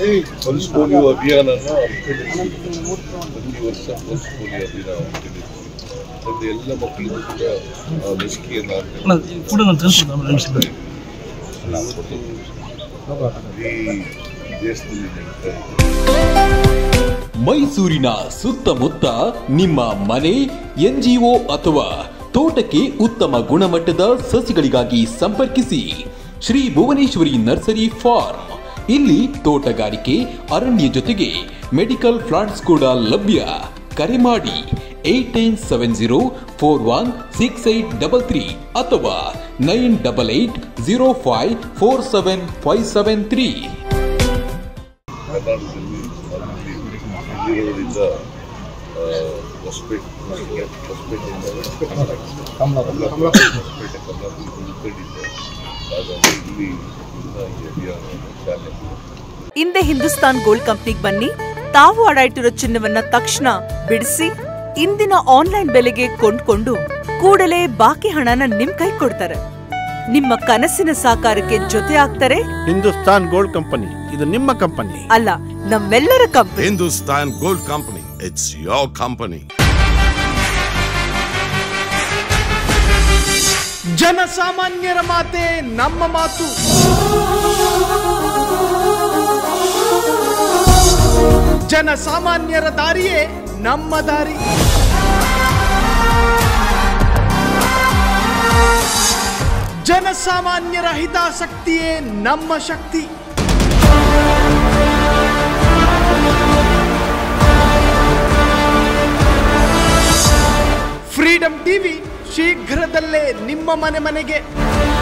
Pulse polio ಅಭಿಯಾನನ ಹಮ್ಮಿಕೊಂಡಿದ್ದೀವಿ ಪ್ರತಿ ವರ್ಷ pulse polio ಅಭಿಯಾನ ಹಮ್ಮಿಕೊಂಡಿದ್ದೀವಿ ಮತ್ತು ಎಲ್ಲ ಮಕ್ಕಳಿಗೂ ಕೂಡ ಆ, ಲಸಿಕೆಯನ್ನು ಹಾಕ್ಬೇಕು ಕೂಡ ನಾನು ತಿಳಿಸ್ಬೋದು ಇವತ್ತು ಈ ದೇಶದಲ್ಲಿ ನಡೀತಾ ಇದೆ ಮೈಸೂರಿನ ಸುತ್ತಮುತ್ತ ನಿಮ್ಮ ಮನೆ ಎನ್ಜಿಒ ಅಥವಾ ತೋಟಕ್ಕೆ ಉತ್ತಮ ಗುಣಮಟ್ಟದ ಸಸಿಗಳಿಗಾಗಿ ಸಂಪರ್ಕಿಸಿ ಶ್ರೀ ಭುವನೇಶ್ವರಿ ನರ್ಸರಿ ಫಾರ್ಮ್ ಇಲ್ಲಿ ತೋಟಗಾರಿಕೆ ಅರಣ್ಯ ಜೊತೆಗೆ ಮೆಡಿಕಲ್ ಪ್ಲಾಂಟ್ಸ್ ಕೂಡ ಲಭ್ಯ ಕರೆ ಮಾಡಿ eight nine seven zero four one six eight double three ಅಥವಾ nine double eight zero five four seven five seven three ಕರ್ನಾಟಕದಲ್ಲಿ ಅಲ್ಲಿ ಇಲ್ಲಿರೋದ್ರಿಂದ ಆ, ಹೊಸಪೇಟೆ ಹೊಸಪೇಟೆಯಿಂದ ಕಮಲಾಪುರ ಹೊಸಪೇಟೆ ಕಮಲಾಪುರ ಉಳ್ಕೊಂಡಿದ್ದೆ ಹಾಗಾಗಿ ಇಲ್ಲಿ ಇಂದ ಈ ಅಭಿಯಾನವನ್ನು ಚಾಲನೆ ಮಾಡಿದೆ. ಹಿಂದೆ ಹಿಂದೂಸ್ತಾನ್ ಗೋಲ್ಡ್ ಕಂಪ್ನಿಗೆ ಬನ್ನಿ ತಾವು ಅಡ ಇಟ್ಟಿರೋ ಚಿನ್ನವನ್ನ ತಕ್ಷಣ ಬಿಡಿಸಿ ಇಂದಿನ ಆನ್ಲೈನ್ ಬೆಲೆಗೆ ಕೊಂಡ್ಕೊಂಡು ಕೂಡಲೇ ಬಾಕಿ ಹಣನ ನಿಮ್ ಕೈ ಕೊಡ್ತಾರೆ ನಿಮ್ಮ ಕನಸಿನ ಸಾಕಾರಕ್ಕೆ ಜೊತೆ ಆಗ್ತಾರೆ ಹಿಂದೂಸ್ತಾನ್ ಗೋಲ್ಡ್ ಕಂಪನಿ ಇದು ನಿಮ್ಮ ಕಂಪನಿ ಅಲ್ಲ ನಮ್ಮೆಲ್ಲರ company Hindustan Gold Company. It's your company. ಜನಸಾಮಾನ್ಯರ ಮಾತೆ ನಮ್ಮ ಮಾತು ಜನಸಾಮಾನ್ಯರ ದಾರಿಯೇ ನಮ್ಮ ದಾರಿ ಜನಸಾಮಾನ್ಯರ ಹಿತಾಸಕ್ತಿಯೇ ನಮ್ಮ ಶಕ್ತಿ ಫ್ರೀಡಂ ಟಿವಿ ಶೀಘ್ರದಲ್ಲೇ ನಿಮ್ಮ ಮನೆ ಮನೆಗೆ